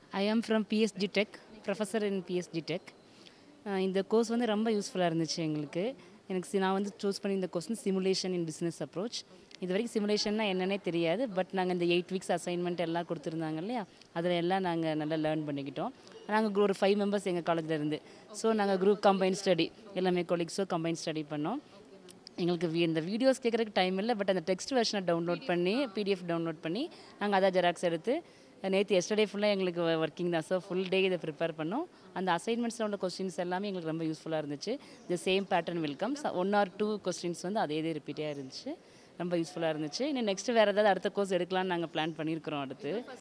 I am from PSG Tech professor in PSG Tech இந்த course வந்து ரொம்ப யூஸ்ஃபுல்லாக இருந்துச்சு எங்களுக்கு எனக்கு சி- நான் வந்து சூஸ் பண்ணி இந்த கோர்ஸ் வந்து சிமுலேஷன் இன் பிஸ்னஸ் அப்ரோச் இது வரைக்கும் சிமுலேஷன்னா என்னன்னே தெரியாது பட் நாங்கள் இந்த எயிட் வீக்ஸ் அசைன்மெண்ட் எல்லாம் கொடுத்துருந்தாங்க இல்லையா அதில் எல்லாம் நாங்கள் நல்லா லேர்ன் பண்ணிக்கிட்டோம் நாங்கள் ஒரு ஃபைவ் மெம்பர்ஸ் எங்கள் காலேஜில் இருந்து ஸோ நாங்கள் குரூப் கம்பைன் ஸ்டடி எல்லாமே கொலீக்ஸோ கம்பைன் ஸ்டடி பண்ணோம் எங்களுக்கு வி- இந்த வீடியோஸ் கேட்குறதுக்கு டைம் இல்லை பட் அந்த டெக்ஸ்ட் வெர்ஷனை டவுன்லோட் பண்ணி பிடிஎஃப் டவுன்லோட் பண்ணி நாங்கள் அதை ஜெராக்ஸ் எடுத்து நேற்று எஸ்டர்டே ஃபுல்லாக எங்களுக்கு ஒர்க்கிங் தான் ஸோ ஃபுல் டே இதை ப்ரிப்பேர் பண்ணோம் அந்த அசைன்மெண்ட்ஸில் உள்ள கொஸ்டின்ஸ் எல்லாமே எங்களுக்கு ரொம்ப யூஸ்ஃபுல்லாக இருந்துச்சு the same pattern welcome one or two questions வந்து அதே இதே ரிப்பீட்டாக இருந்துச்சு ரொம்ப யூஸ்ஃபுல்லாக இருந்துச்சு இன்னும் நெக்ஸ்ட் வேறு ஏதாவது அடுத்த கோர்ஸ் எடுக்கலாம்னு நாங்கள் பிளான் பண்ணியிருக்கிறோம் அடுத்து